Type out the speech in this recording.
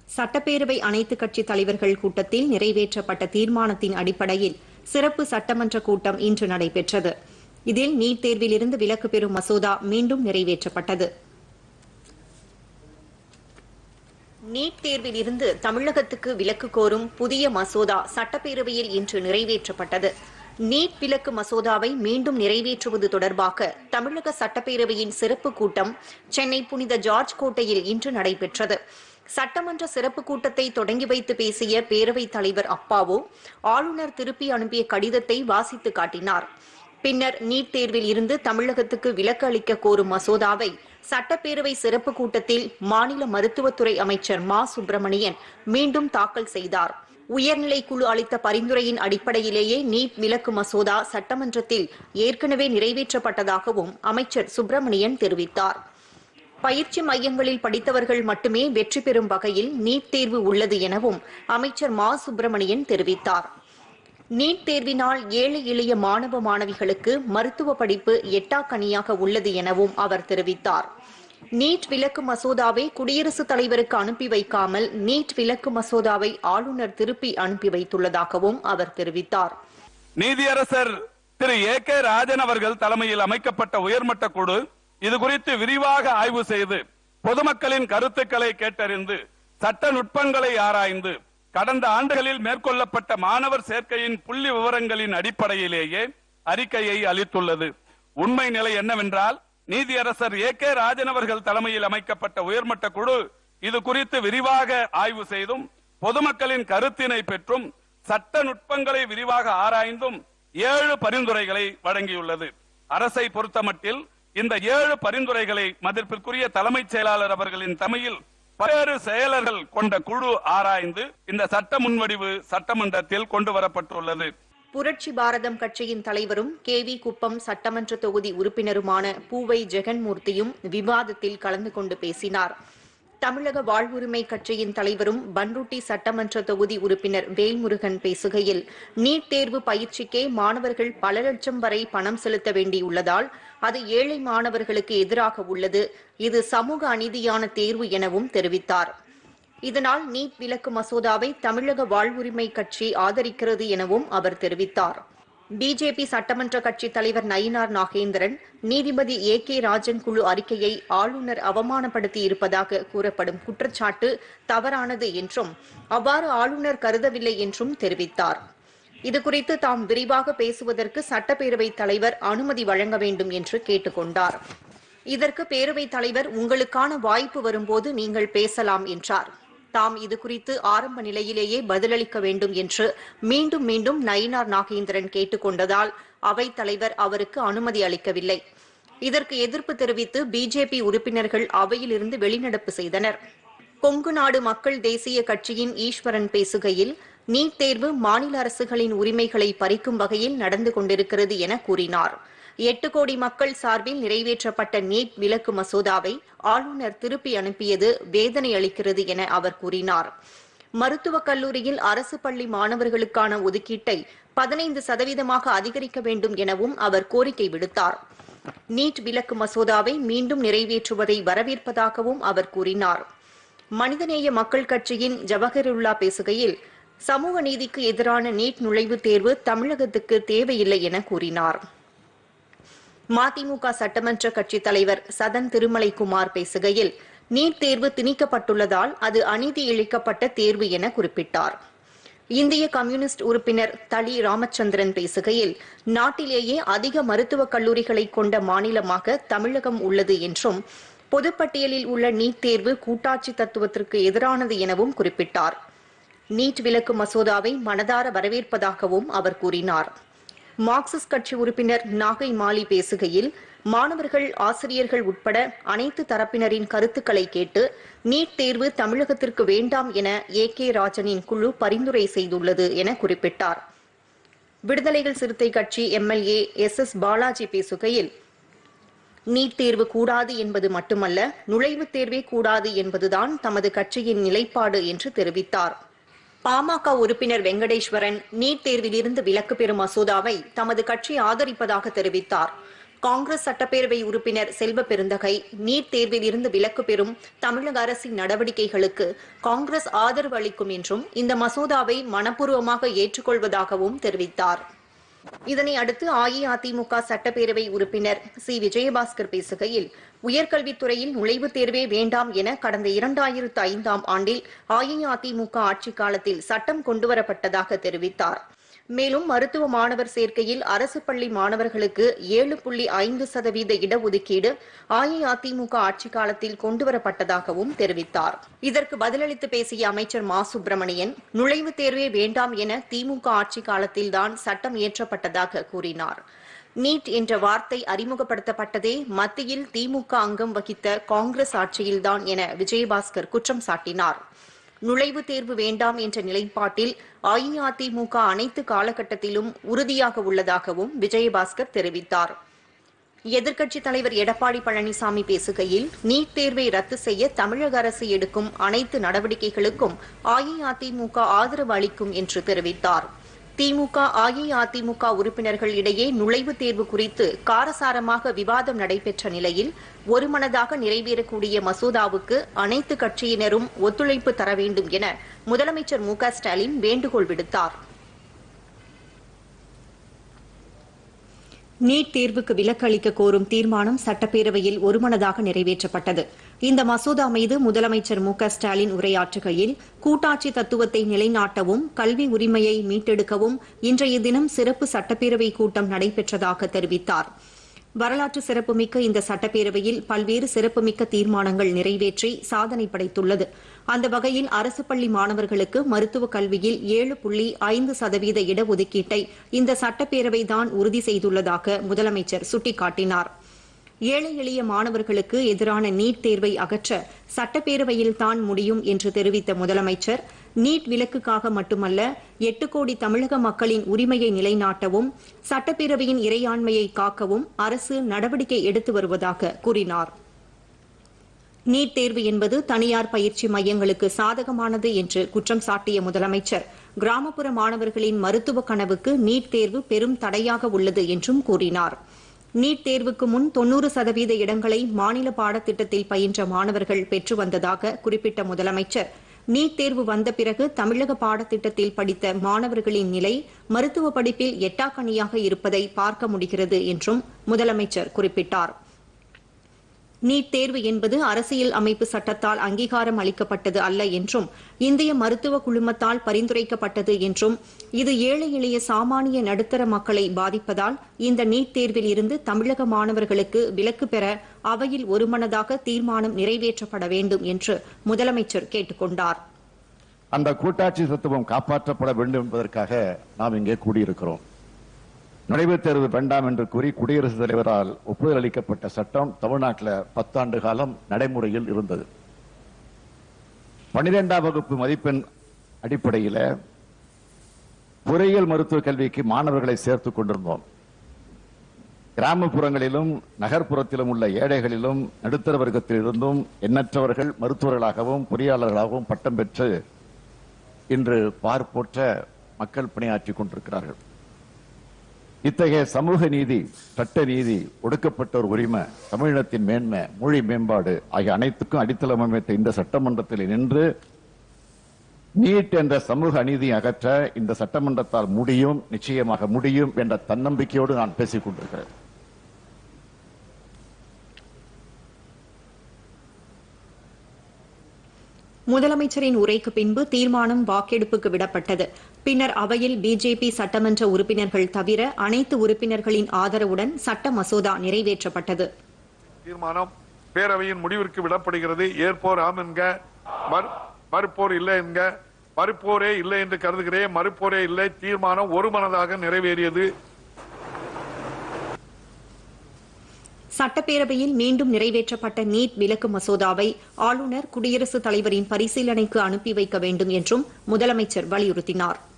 சட்டப்பேரவை அனைத்து கட்சி தலைவர்கள் கூட்டத்தில் நிறைவேற்றப்பட்ட தீர்மானத்தின் அடிப்படையில் சிறப்பு சட்டமன்ற கூட்டம் இன்று நடைபெற்றது இதில் நீட் தேர்விலிருந்து விலக்கு பெறும் மசோதா மீண்டும் நிறைவேற்றப்பட்டது நீட் தேர்வில் இருந்து தமிழகத்துக்கு விலக்கு கோரும் புதிய மசோதா சட்டப்பேரவையில் இன்று நிறைவேற்றப்பட்டது நீட் விலக்கு மசோதாவை மீண்டும் நிறைவேற்றுவது தொடர்பாக தமிழக சட்டப்பேரவையின் சிறப்பு கூட்டம் சென்னை புனித ஜார்ஜ் கோட்டையில் இன்று நடைபெற்றது சட்டமன்ற சிறப்பு கூட்டத்தை தொடங்கி வைத்து பேசிய பேரவைத் தலைவர் அப்பாவு ஆளுநர் திருப்பி அனுப்பிய கடிதத்தை வாசித்து காட்டினார் பின்னர் நீட் தேர்வில் இருந்து தமிழகத்துக்கு விலக்கு அளிக்க கோரும் மசோதாவை சட்டப்பேரவை சிறப்பு கூட்டத்தில் மாநில மருத்துவத்துறை அமைச்சர் மா சுப்பிரமணியன் மீண்டும் தாக்கல் செய்தார் உயர்நிலை குழு அளித்த பரிந்துரையின் அடிப்படையிலேயே நீட் விலக்கு மசோதா சட்டமன்றத்தில் ஏற்கனவே நிறைவேற்றப்பட்டதாகவும் அமைச்சர் சுப்பிரமணியன் தெரிவித்தார் பயிற்சி மையங்களில் படித்தவர்கள் மட்டுமே வெற்றி பெறும் வகையில் நீட் தேர்வு உள்ளது எனவும் அமைச்சர் மா சுப்பிரமணியன் தெரிவித்தார் நீட் தேர்வினால் ஏழை எளிய மாணவ மாணவிகளுக்கு மருத்துவ படிப்பு எட்டாக்கனியாக உள்ளது எனவும் அவர் தெரிவித்தார் நீட் விலக்கு மசோதாவை குடியரசுத் தலைவருக்கு அனுப்பி வைக்காமல் நீட் விலக்கு மசோதாவை ஆளுநர் திருப்பி அனுப்பி வைத்துள்ளதாகவும் அவர் தெரிவித்தார் நீதியரசர் திரு ஏ கே ராஜன் அவர்கள் தலைமையில் அமைக்கப்பட்ட உயர்மட்ட குழு இது குறித்து விரிவாக ஆய்வு செய்து பொதுமக்களின் கருத்துக்களை கேட்டறிந்து சட்ட நுட்பங்களை ஆராய்ந்து கடந்த ஆண்டுகளில் மேற்கொள்ளப்பட்ட மாணவர் சேர்க்கையின் புள்ளி விவரங்களின் அடிப்படையிலேயே அறிக்கையை அளித்துள்ளது உண்மை நிலை என்னவென்றால் நீதியரசர் ஏ கே ராஜன் அவர்கள் தலைமையில் அமைக்கப்பட்ட உயர்மட்ட குழு இது குறித்து விரிவாக ஆய்வு செய்தும் பொதுமக்களின் கருத்தினை பெற்றும் சட்ட நுட்பங்களை விரிவாக ஆராய்ந்தும் ஏழு பரிந்துரைகளை வழங்கியுள்ளது அரசை பொறுத்தமட்டில் இந்த ஏழு பரிந்துரைகளை மதிப்பிற்குரிய தலைமைச் செயலாளர் அவர்களின் தலைமையில் பல்வேறு செயலர்கள் கொண்ட குழு ஆராய்ந்து இந்த சட்ட முன்வடிவு சட்டமன்றத்தில் கொண்டு வரப்பட்டுள்ளது புரட்சி பாரதம் கட்சியின் தலைவரும் கே வி குப்பம் சட்டமன்ற தொகுதி உறுப்பினருமான பூவை ஜெகன்மூர்த்தியும் விவாதத்தில் கலந்து கொண்டு பேசினார் தமிழக வாழ்வுரிமை கட்சியின் தலைவரும் பன்ருட்டி சட்டமன்ற தொகுதி உறுப்பினர் வேல்முருகன் பேசுகையில் நீட் தேர்வு பயிற்சிக்கே மாணவர்கள் பல லட்சம் வரை பணம் செலுத்த வேண்டியுள்ளதால் அது ஏழை மாணவர்களுக்கு எதிராக உள்ளது இது சமூக அநீதியான தேர்வு எனவும் தெரிவித்தார் இதனால் நீட் விலக்கு மசோதாவை தமிழக வாழ்வுரிமை கட்சி ஆதரிக்கிறது எனவும் அவர் தெரிவித்தார் பிஜேபி சட்டமன்ற கட்சி தலைவர் நயினார் நாகேந்திரன் நீதிபதி ஏ கே ராஜன் குழு அறிக்கையை ஆளுநர் அவமானப்படுத்தி இருப்பதாக கூறப்படும் குற்றச்சாட்டு தவறானது என்றும் அவ்வாறு ஆளுநர் கருதவில்லை என்றும் தெரிவித்தார் இதுகுறித்து தாம் விரிவாக பேசுவதற்கு சட்டப்பேரவைத் தலைவர் அனுமதி வழங்க வேண்டும் என்று கேட்டுக் கொண்டார் இதற்கு பேரவைத் தலைவர் உங்களுக்கான வாய்ப்பு வரும்போது நீங்கள் பேசலாம் என்றார் தாம் இது குறித்து ஆரம்ப நிலையிலேயே பதிலளிக்க வேண்டும் என்று மீண்டும் மீண்டும் நயினார் நாகேந்திரன் கேட்டுக்கொண்டதால் அவைத் தலைவர் அவருக்கு அனுமதி அளிக்கவில்லை இதற்கு எதிர்ப்பு தெரிவித்து பிஜேபி உறுப்பினர்கள் அவையிலிருந்து வெளிநடப்பு செய்தனர் கொங்கு நாடு மக்கள் தேசிய கட்சியின் ஈஸ்வரன் பேசுகையில் நீட் தேர்வு மாநில அரசுகளின் உரிமைகளை பறிக்கும் வகையில் நடந்து கொண்டிருக்கிறது என கூறினார் எட்டு கோடி மக்கள் சார்பில் நிறைவேற்றப்பட்ட நீட் விலக்கு மசோதாவை ஆளுநர் திருப்பி அனுப்பியது வேதனை அளிக்கிறது என அவர் கூறினார் மருத்துவக் கல்லூரியில் அரசு பள்ளி மாணவர்களுக்கான ஒதுக்கீட்டை பதினைந்து சதவீதமாக அதிகரிக்க வேண்டும் எனவும் அவர் கோரிக்கை விடுத்தார் நீட் விலக்கு மசோதாவை மீண்டும் நிறைவேற்றுவதை வரவேற்பதாகவும் அவர் கூறினார் மனிதநேய மக்கள் கட்சியின் ஜவஹருல்லா பேசுகையில் சமூக நீதிக்கு எதிரான நீட் நுழைவுத் தேர்வு தமிழகத்துக்கு தேவையில்லை என கூறினார் மதிமுக சட்டமன்ற கட்சித் தலைவர் சதன் திருமலைக்குமார் பேசுகையில் நீட் தேர்வு திணிக்கப்பட்டுள்ளதால் அது அநீதி இழைக்கப்பட்ட தேர்வு என குறிப்பிட்டார் இந்திய கம்யூனிஸ்ட் உறுப்பினர் தளி ராமச்சந்திரன் பேசுகையில் நாட்டிலேயே அதிக மருத்துவக் கல்லூரிகளை கொண்ட மாநிலமாக தமிழகம் உள்ளது என்றும் பொதுப்பட்டியலில் உள்ள நீட் தேர்வு கூட்டாட்சி தத்துவத்திற்கு எதிரானது எனவும் குறிப்பிட்டார் நீட் விலக்கு மசோதாவை மனதார வரவேற்பதாகவும் அவர் கூறினார் மார்க்சிஸ்ட் கட்சி உறுப்பினர் நாகை மாலி பேசுகையில் மாணவர்கள் ஆசிரியர்கள் உட்பட அனைத்து தரப்பினரின் கருத்துக்களை கேட்டு நீட் தேர்வு தமிழகத்திற்கு வேண்டாம் என ஏ கே ராஜனின் குழு பரிந்துரை செய்துள்ளது என குறிப்பிட்டார் விடுதலைகள் சிறுத்தை கட்சி எம்எல்ஏ எஸ் எஸ் பாலாஜி பேசுகையில் நீட் தேர்வு கூடாது என்பது மட்டுமல்ல நுழைவுத் தேர்வே கூடாது என்பதுதான் தமது கட்சியின் நிலைப்பாடு என்று தெரிவித்தார் பாமக உறுப்பினர் வெங்கடேஸ்வரன் நீட் தேர்விலிருந்து விலக்கு பெறும் மசோதாவை தமது கட்சி ஆதரிப்பதாக தெரிவித்தார் காங்கிரஸ் சட்டப்பேரவை உறுப்பினர் செல்வ பெருந்தகை நீட் தேர்வில் இருந்து விலக்கு பெறும் தமிழக அரசின் நடவடிக்கைகளுக்கு காங்கிரஸ் ஆதரவு அளிக்கும் என்றும் இந்த மசோதாவை மனப்பூர்வமாக ஏற்றுக்கொள்வதாகவும் தெரிவித்தார் இதனை அடுத்து அஇஅதிமுக சட்டப்பேரவை உறுப்பினர் சி விஜயபாஸ்கர் பேசுகையில் உயர்கல்வித்துறையில் நுழைவுத் தேர்வே வேண்டாம் என கடந்த இரண்டாயிரத்து ஐந்தாம் ஆண்டில் அஇஅதிமுக ஆட்சிக் காலத்தில் சட்டம் கொண்டுவரப்பட்டதாக தெரிவித்தார் மேலும் மருத்துவ மாணவர் சேர்க்கையில் அரசு பள்ளி மாணவர்களுக்கு ஏழு புள்ளி ஐந்து சதவீத இடஒதுக்கீடு அஇஅதிமுக ஆட்சிக் காலத்தில் கொண்டுவரப்பட்டதாகவும் தெரிவித்தார் இதற்கு பதிலளித்து பேசிய அமைச்சர் மா சுப்பிரமணியன் நுழைவுத் தேர்வே வேண்டாம் என திமுக ஆட்சிக் காலத்தில்தான் சட்டம் இயற்றப்பட்டதாக கூறினார் நீட் என்ற வார்த்தை அறிமுகப்படுத்தப்பட்டதே மத்தியில் திமுக அங்கம் வகித்த காங்கிரஸ் ஆட்சியில்தான் என விஜயபாஸ்கர் குற்றம் சாட்டினார் நுழைவுத் தேர்வு வேண்டாம் என்ற நிலைப்பாட்டில் அஇஅதிமுக அனைத்து காலகட்டத்திலும் உறுதியாக உள்ளதாகவும் விஜயபாஸ்கர் தெரிவித்தார் எதிர்க்கட்சித் தலைவர் எடப்பாடி பழனிசாமி பேசுகையில் நீட் தேர்வை ரத்து செய்ய தமிழக அரசு எடுக்கும் அனைத்து நடவடிக்கைகளுக்கும் அஇஅதிமுக ஆதரவு அளிக்கும் என்று தெரிவித்தார் திமுக அஇஅதிமுக உறுப்பினர்கள் இடையே நுழைவுத் தேர்வு குறித்து காரசாரமாக விவாதம் நடைபெற்ற நிலையில் ஒருமனதாக நிறைவேறக்கூடிய மசோதாவுக்கு அனைத்து கட்சியினரும் ஒத்துழைப்பு தர வேண்டும் என முதலமைச்சர் மு க ஸ்டாலின் வேண்டுகோள் விடுத்தார் நீட் தேர்வுக்கு விலக்கு அளிக்க கோரும் தீர்மானம் சட்டப்பேரவையில் ஒருமனதாக நிறைவேற்றப்பட்டது இந்த மசோதா மீது முதலமைச்சர் மு க ஸ்டாலின் உரையாற்றுகையில் கூட்டாட்சி தத்துவத்தை நிலைநாட்டவும் கல்வி உரிமையை மீட்டெடுக்கவும் இன்றைய தினம் சிறப்பு சட்டப்பேரவை கூட்டம் நடைபெற்றதாக தெரிவித்தார் வரலாற்று சிறப்புமிக்க இந்த சட்டப்பேரவையில் பல்வேறு சிறப்புமிக்க தீர்மானங்கள் நிறைவேற்றி சாதனை படைத்துள்ளது அந்த வகையில் அரசு பள்ளி மாணவர்களுக்கு மருத்துவக் கல்வியில் ஏழு புள்ளி ஐந்து சதவீத இடஒதுக்கீட்டை இந்த சட்டப்பேரவைதான் உறுதி செய்துள்ளதாக முதலமைச்சர் சுட்டிக்காட்டினார் ஏழை எளிய மாணவர்களுக்கு எதிரான நீட் தேர்வை அகற்ற சட்டப்பேரவையில்தான் முடியும் என்று தெரிவித்த முதலமைச்சர் நீட் விலக்குக்காக மட்டுமல்ல எட்டு கோடி தமிழக மக்களின் உரிமையை நிலைநாட்டவும் சட்டப்பேரவையின் இறையாண்மையை காக்கவும் அரசு நடவடிக்கை எடுத்து வருவதாக கூறினார் நீட் தேர்வு என்பது தனியார் பயிற்சி மையங்களுக்கு சாதகமானது என்று குற்றம் சாட்டிய முதலமைச்சர் கிராமப்புற மாணவர்களின் மருத்துவ கனவுக்கு நீட் தேர்வு பெரும் தடையாக உள்ளது என்றும் கூறினார் நீட் தேர்வுக்கு முன் தொன்னூறு சதவீத இடங்களை மாநில பாடத்திட்டத்தில் பயின்ற மாணவர்கள் பெற்று வந்ததாக குறிப்பிட்ட முதலமைச்சர் நீட் தேர்வு வந்த பிறகு தமிழக பாடத்திட்டத்தில் படித்த மாணவர்களின் நிலை மருத்துவ படிப்பில் எட்டாக்கணியாக இருப்பதை பார்க்க முடிகிறது என்றும் முதலமைச்சர் குறிப்பிட்டார் நீட் தேர்வு என்பது அரசியல் அமைப்பு சட்டத்தால் அங்கீகாரம் அளிக்கப்பட்டது அல்ல என்றும் இந்திய மருத்துவ குழுமத்தால் பரிந்துரைக்கப்பட்டது என்றும் இது ஏழை எளிய சாமானிய நடுத்தர மக்களை பாதிப்பதால் இந்த நீட் தேர்வில் இருந்து தமிழக மாணவர்களுக்கு விலக்கு பெற அவையில் ஒருமனதாக தீர்மானம் நிறைவேற்றப்பட வேண்டும் என்று முதலமைச்சர் கேட்டுக் கொண்டார் அந்த கூட்டாட்சி தத்துவம் காப்பாற்றப்பட வேண்டும் என்பதற்காக நாம் இங்கே கூடியிருக்கிறோம் நுழைவுத் தேர்வு வேண்டாம் என்று கூறி குடியரசுத் தலைவரால் ஒப்புதல் அளிக்கப்பட்ட சட்டம் தமிழ்நாட்டில் பத்தாண்டு காலம் நடைமுறையில் இருந்தது பனிரெண்டாம் வகுப்பு மதிப்பெண் அடிப்படையில் பொறியியல் மருத்துவ கல்விக்கு மாணவர்களை சேர்த்துக் கொண்டிருந்தோம் கிராமப்புறங்களிலும் நகர்ப்புறத்திலும் உள்ள ஏழைகளிலும் நடுத்தர வர்க்கத்திலிருந்தும் எண்ணற்றவர்கள் மருத்துவர்களாகவும் பொறியாளர்களாகவும் பட்டம் பெற்று இன்று பார்ப்போற்ற மக்கள் பணியாற்றிக் கொண்டிருக்கிறார்கள் இத்தகைய சமூக நீதி சட்ட நீதி ஒடுக்கப்பட்டோர் உரிமை தமிழினத்தின் மேன்மை மொழி மேம்பாடு ஆகிய அனைத்துக்கும் அடித்தளம் அமைத்த இந்த சட்டமன்றத்தில் நின்று நீட் என்ற சமூக அநீதி அகற்ற இந்த சட்டமன்றத்தால் முடியும் நிச்சயமாக முடியும் என்ற தன்னம்பிக்கையோடு நான் பேசிக் கொண்டிருக்கிறேன் முதலமைச்சரின் உரைக்கு பின்பு தீர்மானம் வாக்கெடுப்புக்கு விடப்பட்டது பின்னர் அவையில் பிஜேபி சட்டமன்ற உறுப்பினர்கள் தவிர அனைத்து உறுப்பினர்களின் ஆதரவுடன் சட்ட மசோதா நிறைவேற்றப்பட்டது தீர்மானம் பேரவையின் முடிவிற்கு விடப்படுகிறது ஏற்போர் ஆம் என்க மறு- மறுப்போர் இல்லை என்க மறுப்போரே இல்லை என்று கருதுகிறேன் மறுப்போரே இல்லை தீர்மானம் ஒருமனதாக நிறைவேறியது சட்டப்பேரவையில் மீண்டும் நிறைவேற்றப்பட்ட நீட் விலக்கு மசோதாவை ஆளுநர் குடியரசுத் தலைவரின் பரிசீலனைக்கு அனுப்பி வைக்க வேண்டும் என்றும் முதலமைச்சர் வலியுறுத்தினார்